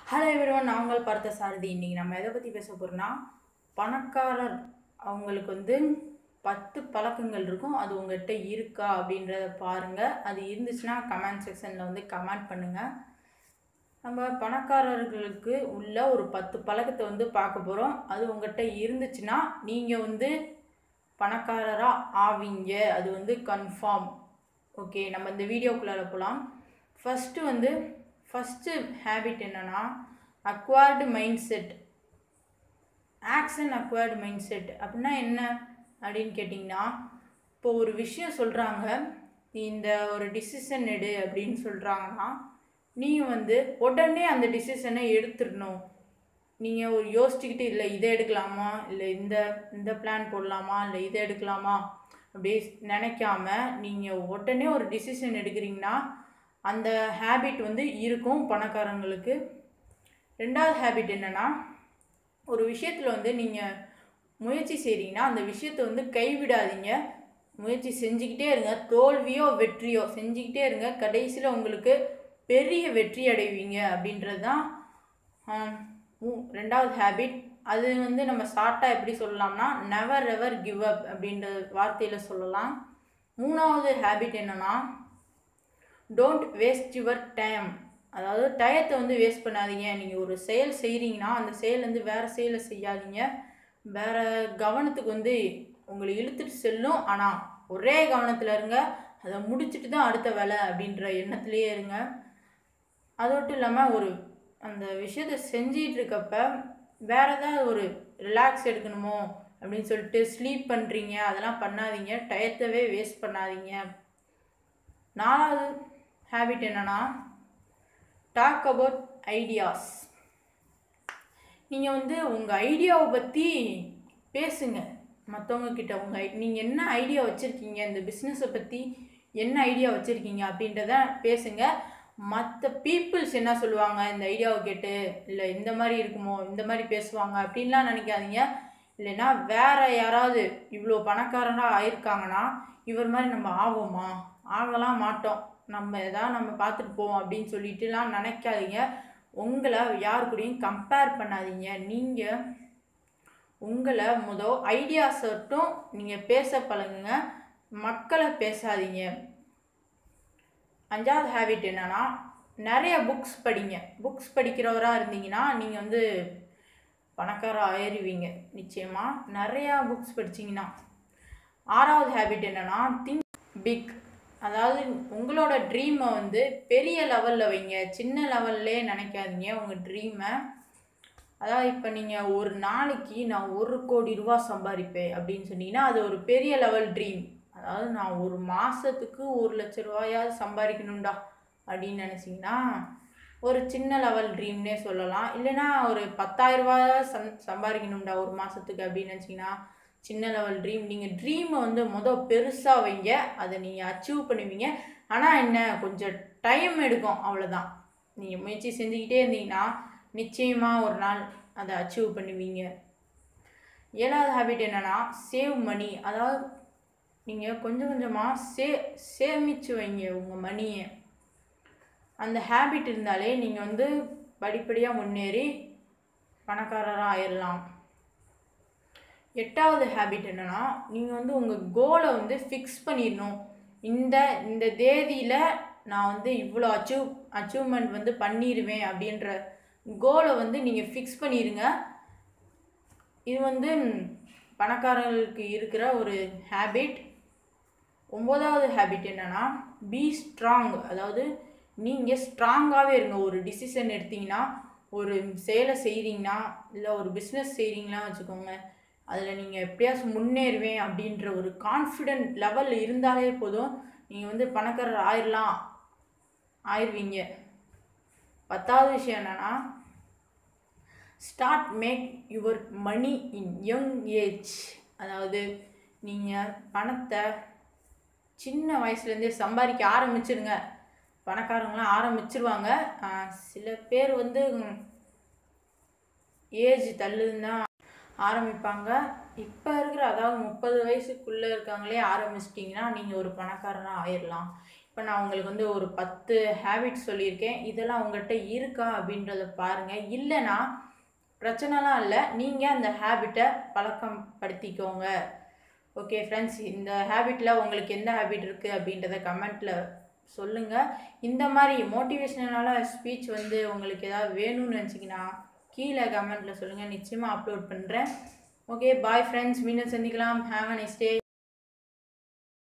hello everyone நான் உங்கள் பார்த்த சாரதி இன்றைக்கி நம்ம எதை பற்றி பேச போகிறோம்னா பணக்காரர் அவங்களுக்கு வந்து பத்து பழக்கங்கள் இருக்கும் அது உங்கள்கிட்ட இருக்கா அப்படின்றத பாருங்கள் அது இருந்துச்சுன்னா கமெண்ட் செக்ஷனில் வந்து கமெண்ட் பண்ணுங்கள் நம்ம பணக்காரர்களுக்கு உள்ள ஒரு பத்து பழக்கத்தை வந்து பார்க்க போகிறோம் அது உங்கள்கிட்ட இருந்துச்சுன்னா நீங்கள் வந்து பணக்காரராக ஆவீங்க அது வந்து கன்ஃபார்ம் ஓகே நம்ம இந்த வீடியோக்குள்ளார போகலாம் ஃபஸ்ட்டு வந்து ஃபஸ்ட்டு ஹேபிட் என்னென்னா awkward mindset action acquired mindset அப்படின்னா என்ன அப்படின்னு கேட்டிங்கன்னா இப்போ ஒரு விஷயம் சொல்கிறாங்க நீ இந்த ஒரு டிசிஷன் எடு அப்படின்னு சொல்கிறாங்கன்னா நீங்கள் வந்து உடனே அந்த டிசிஷனை எடுத்துடணும் நீங்கள் ஒரு யோசிச்சுக்கிட்டு இல்லை இதை எடுக்கலாமா இல்லை இந்த இந்த பிளான் போடலாமா இல்லை இதை எடுக்கலாமா அப்படி நினைக்காம நீங்கள் உடனே ஒரு டிசிஷன் எடுக்கிறீங்கன்னா அந்த ஹேபிட் வந்து இருக்கும் பணக்காரங்களுக்கு ரெண்டாவது ஹேபிட் என்னென்னா ஒரு விஷயத்தில் வந்து நீங்கள் முயற்சி செய்கிறீங்கன்னா அந்த விஷயத்தை வந்து கைவிடாதீங்க முயற்சி செஞ்சுக்கிட்டே இருங்க தோல்வியோ வெற்றியோ செஞ்சுக்கிட்டே இருங்க கடைசியில் உங்களுக்கு பெரிய வெற்றி அடைவீங்க அப்படின்றது தான் ஆம், மூ- ரெண்டாவது ஹேபிட் அது வந்து நம்ம ஷார்ட்டாக எப்படி சொல்லலாம்னா நெவர் எவர் கிவ் அப் அப்படின்ற வார்த்தையில் சொல்லலாம் மூணாவது ஹேபிட் என்னென்னா டோன்ட் வேஸ்ட் யுவர் டைம் அதாவது டயத்தை வந்து வேஸ்ட் பண்ணாதீங்க நீங்கள் ஒரு செயல் செய்கிறீங்கன்னா அந்த செயல் வந்து வேறு செயலை செய்யாதீங்க வேறு கவனத்துக்கு வந்து உங்களை இழுத்துட்டு செல்லும் ஆனால் ஒரே கவனத்தில் இருங்க அதை முடிச்சுட்டு தான் அடுத்த வேலை அப்படின்ற எண்ணத்துலேயே இருங்க அது மட்டும் இல்லாமல் ஒரு அந்த விஷயத்தை செஞ்சிட்டு இருக்கப்ப வேற ஏதாவது ஒரு ரிலாக்ஸ் எடுக்கணுமோ அப்படின்னு சொல்லிட்டு ஸ்லீப் பண்ணுறீங்க அதெல்லாம் பண்ணாதீங்க டயத்தவே வேஸ்ட் பண்ணாதீங்க நாலாவது ஹேபிட் என்னன்னா டாக் அபவுட் ஐடியாஸ் நீங்கள் வந்து உங்கள் ஐடியாவை பற்றி பேசுங்க மற்றவங்க கிட்ட உங்கள் நீங்கள் என்ன ஐடியா வச்சுருக்கீங்க இந்த பிஸ்னஸை பற்றி என்ன ஐடியா வச்சுருக்கீங்க அப்படின்றத பேசுங்க மற்ற பீப்புள்ஸ் என்ன சொல்லுவாங்க இந்த ஐடியாவை கேட்டு இல்லை இந்த மாதிரி இருக்குமோ இந்த மாதிரி பேசுவாங்க அப்படின்லாம் நினைக்காதீங்க இல்லைன்னா வேற யாராவது இவ்வளோ பணக்காரனாக ஆயிருக்காங்கன்னா இவர் மாதிரி நம்ம ஆவோமா ஆகலாம் மாட்டோம் நம்ம எதாவது நம்ம பார்த்துட்டு போவோம் அப்படின்னு சொல்லிட்டுலாம் நினைக்காதீங்க உங்களை யார் கூடயும் கம்பேர் பண்ணாதீங்க நீங்கள் உங்களை முத ஐடியாஸ் மட்டும் நீங்கள் பேச பழகுங்க மக்களை பேசாதீங்க அஞ்சாவது ஹேபிட் என்னன்னா நிறைய புக்ஸ் படிங்க புக்ஸ் படிக்கிறவராக இருந்தீங்கன்னா நீங்கள் வந்து பணக்கார ஆயிருவீங்க நிச்சயமாக நிறையா புக்ஸ் படிச்சீங்கன்னா ஆறாவது ஹேபிட் என்னன்னா திங்க் பிக் அதாவது உங்களோட ட்ரீமை வந்து பெரிய லெவலில் வைங்க சின்ன லெவல்லே நினைக்காதீங்க உங்கள் ட்ரீமை அதாவது இப்போ நீங்கள் ஒரு நாளைக்கு நான் ஒரு கோடி ரூபா சம்பாதிப்பேன் அப்படின்னு சொன்னீங்கன்னா அது ஒரு பெரிய லெவல் ட்ரீம் அதாவது நான் ஒரு மாதத்துக்கு ஒரு லட்ச ரூபாயாவது சம்பாதிக்கணும்டா அப்படின்னு நினச்சிங்கன்னா ஒரு சின்ன லெவல் ட்ரீம்னே சொல்லலாம் இல்லைன்னா ஒரு பத்தாயிரம் ரூபாயாவது சம் சம்பாதிக்கணும்டா ஒரு மாதத்துக்கு அப்படின்னு நினச்சிங்கன்னா சின்ன லெவல் ட்ரீம் நீங்கள் ட்ரீமை வந்து மொதல் பெருசாக வைங்க அதை நீங்கள் அச்சீவ் பண்ணுவீங்க ஆனால் என்ன கொஞ்சம் டைம் எடுக்கும் அவ்வளோதான் நீங்கள் முயற்சி செஞ்சுக்கிட்டே இருந்தீங்கன்னா நிச்சயமாக ஒரு நாள் அதை அச்சீவ் பண்ணுவீங்க ஏழாவது ஹேபிட் என்னன்னா சேவ் மணி அதாவது நீங்கள் கொஞ்சம் கொஞ்சமாக சே சேமித்து வைங்க உங்கள் மணியை அந்த ஹேபிட் இருந்தாலே நீங்கள் வந்து படிப்படியாக முன்னேறி பணக்காரராக ஆயிடலாம் எட்டாவது ஹேபிட் என்னன்னா நீங்கள் வந்து உங்கள் கோலை வந்து ஃபிக்ஸ் பண்ணிடணும் இந்த இந்த தேதியில் நான் வந்து இவ்வளோ அச்சீவ் அச்சீவ்மெண்ட் வந்து பண்ணிடுவேன் அப்படின்ற கோலை வந்து நீங்கள் ஃபிக்ஸ் பண்ணிடுங்க இது வந்து ம், பணக்காரர்களுக்கு இருக்கிற ஒரு ஹேபிட் ஒம்போதாவது ஹேபிட் என்னன்னா பி ஸ்ட்ராங் அதாவது நீங்கள் ஸ்ட்ராங்காகவே இருங்க ஒரு டிசிஷன் எடுத்தீங்கன்னா ஒரு செயலை செய்கிறீங்கன்னா இல்லை ஒரு பிஸ்னஸ் செய்கிறீங்களா வச்சுக்கோங்க அதில் நீங்கள் எப்படியாச்சும் முன்னேறுவேன் அப்படின்ற ஒரு கான்ஃபிடென்ட் லெவல் இருந்தாலே போதும் நீங்கள் வந்து பணக்காரர் ஆயிடலாம் ஆயிடுவீங்க பத்தாவது விஷயம் என்னன்னா start make your money in young age அதாவது நீங்கள் பணத்தை சின்ன வயசுலேருந்தே சம்பாதிக்க ஆரம்பிச்சிருங்க பணக்காரங்களாம் ஆரம்பிச்சிருவாங்க ஆஹ் சில பேர் வந்து ஏஜ் தள்ளுன்னு தான் ஆரம்பிப்பாங்க இப்போ இருக்கிற அதாவது முப்பது வயசுக்குள்ளே இருக்காங்களே ஆரம்பிச்சிட்டிங்கன்னா நீங்கள் ஒரு பணக்காரனாக ஆயிடலாம் இப்போ நான் உங்களுக்கு வந்து ஒரு பத்து ஹேபிட் சொல்லியிருக்கேன் இதெல்லாம் உங்கள்கிட்ட இருக்கா அப்படின்றத பாருங்கள் இல்லைன்னா பிரச்சனைலாம் இல்லை நீங்கள் அந்த ஹேபிட்டை பழக்கம் படுத்திக்கோங்க ஓகே ஃப்ரெண்ட்ஸ் இந்த ஹேபிட்டில் உங்களுக்கு எந்த ஹேபிட் இருக்குது அப்படின்றத கமெண்ட்டில் சொல்லுங்கள் இந்த மாதிரி மோட்டிவேஷ்னலான ஸ்பீச் வந்து உங்களுக்கு ஏதாவது வேணும்னு நினச்சிங்கன்னா கீழே கமெண்ட்டில் சொல்லுங்கள் நிச்சயமாக அப்லோட் பண்ணுறேன் ஓகே பாய் ஃப்ரெண்ட்ஸ் மீண்டும் சந்திக்கலாம் ஹேவ் அ நெக்ஸ்ட் டே